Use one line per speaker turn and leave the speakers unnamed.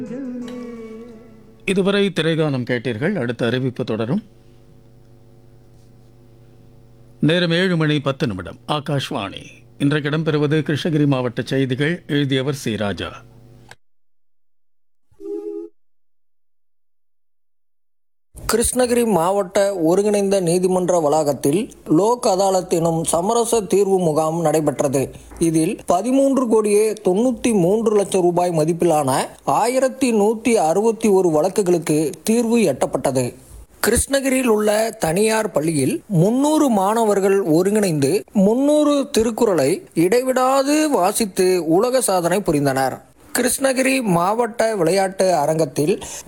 இதுவரை திரைகானம் கேட்டீர்கள் அடுத்த அறிவிப்பு தொடரும் நேரம் ஏழு மணி பத்து நிமிடம் ஆகாஷ்வாணி இன்றைக்கு இடம்பெறுவது கிருஷ்ணகிரி மாவட்ட செய்திகள் எழுதியவர் சி ராஜா
கிருஷ்ணகிரி மாவட்ட ஒருங்கிணைந்த நீதிமன்ற வளாகத்தில் லோக் அதாலத் எனும் சமரச தீர்வு முகாம் நடைபெற்றது இதில் பதிமூன்று கோடியே தொண்ணூத்தி மூன்று லட்சம் ரூபாய் மதிப்பிலான ஆயிரத்தி நூத்தி அறுபத்தி ஒரு வழக்குகளுக்கு தீர்வு எட்டப்பட்டது கிருஷ்ணகிரியில் உள்ள தனியார் பள்ளியில் முன்னூறு மாணவர்கள் ஒருங்கிணைந்து முன்னூறு திருக்குறளை இடைவிடாது வாசித்து உலக சாதனை புரிந்தனர் கிருஷ்ணகிரி மாவட்ட விளையாட்டு அரங்கத்தில்